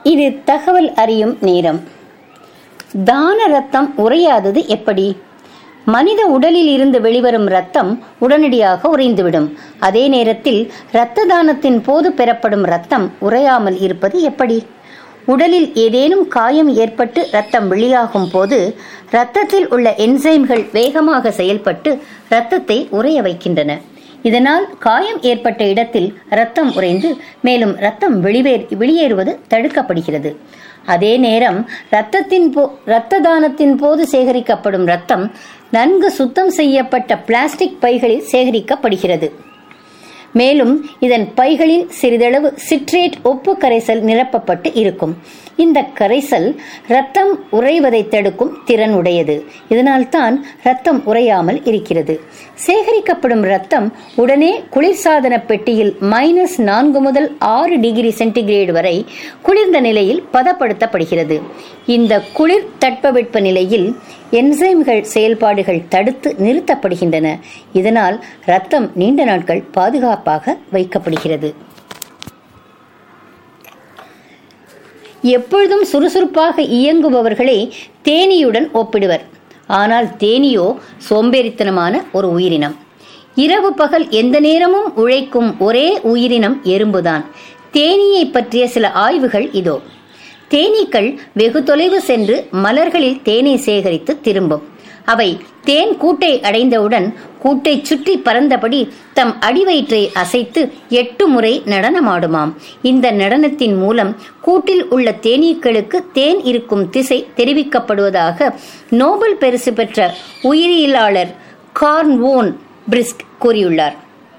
இது தகவல் அறியும் நேரம் தான ரத்தம் உறையாதது எப்படி மனித உடலில் இருந்து வெளிவரும் ரத்தம் உடனடியாக உறைந்துவிடும் அதே நேரத்தில் இரத்த தானத்தின் போது பெறப்படும் ரத்தம் உறையாமல் இருப்பது எப்படி உடலில் ஏதேனும் காயம் ஏற்பட்டு ரத்தம் வெளியாகும் போது இரத்தத்தில் உள்ள என்சைம்கள் வேகமாக செயல்பட்டு இரத்தத்தை உறைய வைக்கின்றன இதனால் காயம் ஏற்பட்ட இடத்தில் இரத்தம் உறைந்து மேலும் இரத்தம் வெளிவே வெளியேறுவது தடுக்கப்படுகிறது அதே நேரம் இரத்தத்தின் போ இரத்த தானத்தின் போது சேகரிக்கப்படும் இரத்தம் நன்கு சுத்தம் செய்யப்பட்ட பிளாஸ்டிக் பைகளில் சேகரிக்கப்படுகிறது மேலும் இதன் பைகளில் சிறிதளவு சிட்ரேட் ஒப்பு கரைசல் நிரப்பப்பட்டு இருக்கும் இந்த கரைசல் இரத்தம் உறைவதை தடுக்கும் திறன் உடையது இதனால்தான் இரத்தம் உறையாமல் இருக்கிறது சேகரிக்கப்படும் இரத்தம் உடனே குளிர்சாதன பெட்டியில் மைனஸ் நான்கு முதல் ஆறு டிகிரி சென்டிகிரேடு வரை குளிர்ந்த நிலையில் பதப்படுத்தப்படுகிறது இந்த குளிர் தட்பவெட்ப நிலையில் என்சைம்கள் செயல்பாடுகள் தடுத்து நிறுத்தப்படுகின்றன இதனால் இரத்தம் நீண்ட நாட்கள் பாதுகாப்பாக வைக்கப்படுகிறது எப்பொழுதும் சுறுசுறுப்பாக இயங்குபவர்களை தேனீயுடன் ஒப்பிடுவர் ஆனால் தேனியோ சோம்பேறித்தனமான ஒரு உயிரினம் இரவு பகல் எந்த நேரமும் உழைக்கும் ஒரே உயிரினம் எறும்புதான் தேனீயை பற்றிய சில ஆய்வுகள் இதோ தேனீக்கள் வெகு தொலைவு சென்று மலர்களில் தேனை சேகரித்து திரும்பும் அவை தேன் கூட்டை அடைந்தவுடன் கூட்டை சுற்றி பறந்தபடி தம் அடிவயிற்றை அசைத்து எட்டு முறை நடனமாடுமாம் இந்த நடனத்தின் மூலம் கூட்டில் உள்ள தேனீக்களுக்கு தேன் இருக்கும் திசை தெரிவிக்கப்படுவதாக நோபல் பரிசு பெற்ற உயிரியலாளர் கார்ன்வோன் பிரிஸ்க் கூறியுள்ளார்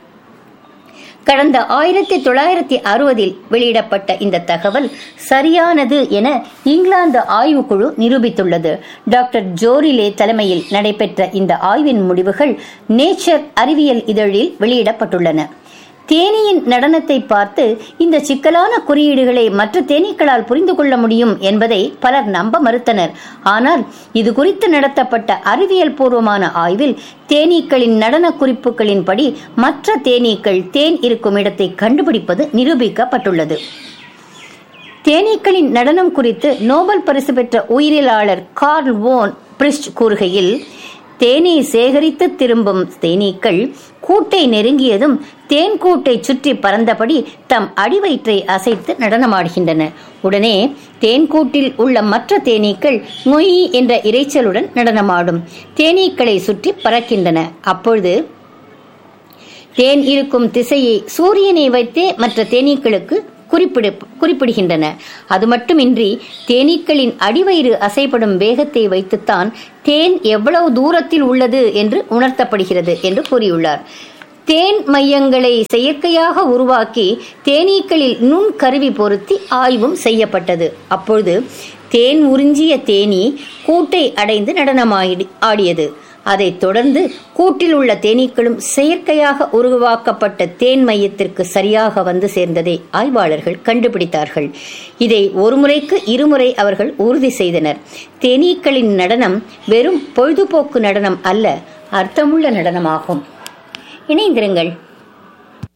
கடந்த ஆயிரத்தி தொள்ளாயிரத்தி அறுபதில் வெளியிடப்பட்ட இந்த தகவல் சரியானது என இங்கிலாந்து ஆய்வுக்குழு நிரூபித்துள்ளது டாக்டர் ஜோரிலே தலைமையில் நடைபெற்ற இந்த ஆய்வின் முடிவுகள் நேச்சர் அறிவியல் இதழில் வெளியிடப்பட்டுள்ளன தேனியின் நடனத்தை பார்த்து இந்த சிக்கலான குறியீடுகளை மற்ற தேனீக்களால் புரிந்து கொள்ள முடியும் என்பதை பலர் நம்ப மறுத்தனர் ஆனால் இது குறித்து நடத்தப்பட்ட அறிவியல் பூர்வமான ஆய்வில் தேனீக்களின் நடன குறிப்புகளின்படி மற்ற தேனீக்கள் தேன் இருக்கும் இடத்தை கண்டுபிடிப்பது நிரூபிக்கப்பட்டுள்ளது தேனீக்களின் நடனம் குறித்து நோபல் பரிசு பெற்ற உயிரியலாளர் கார்ல் வோன் பிரிஸ்ட் கூறுகையில் தேனை சேகரித்து திரும்பும் தேனீக்கள் கூட்டை நெருங்கியதும் தேன் கூட்டை சுற்றி பறந்தபடி தம் அடிவயிற்றை அசைத்து நடனமாடுகின்றன உடனே தேன் கூட்டில் உள்ள மற்ற தேனீக்கள் மொய் என்ற இரைச்சலுடன் நடனமாடும் தேனீக்களை சுற்றி பறக்கின்றன அப்பொழுது தேன் இருக்கும் திசையை சூரியனை வைத்தே மற்ற தேனீக்களுக்கு குறிப்பிடு குறிப்பிடுகின்றன அது மட்டுமின்றி தேனீக்களின் அடிவயிறு அசைப்படும் வேகத்தை வைத்துத்தான் தேன் எவ்வளவு தூரத்தில் உள்ளது என்று உணர்த்தப்படுகிறது என்று கூறியுள்ளார் தேன் மையங்களை செயற்கையாக உருவாக்கி தேனீக்களில் நுண் கருவி பொருத்தி ஆய்வும் செய்யப்பட்டது அப்பொழுது தேன் உறிஞ்சிய தேனீ கூட்டை அடைந்து நடனமாடி ஆடியது அதைத் தொடர்ந்து கூட்டில் உள்ள தேனீக்களும் செயற்கையாக உருவாக்கப்பட்ட தேன் மையத்திற்கு சரியாக வந்து சேர்ந்ததை ஆய்வாளர்கள் கண்டுபிடித்தார்கள் இதை ஒரு முறைக்கு இருமுறை அவர்கள் உறுதி செய்தனர் தேனீக்களின் நடனம் வெறும் பொழுதுபோக்கு நடனம் அல்ல அர்த்தமுள்ள நடனமாகும் இணைந்திருங்கள்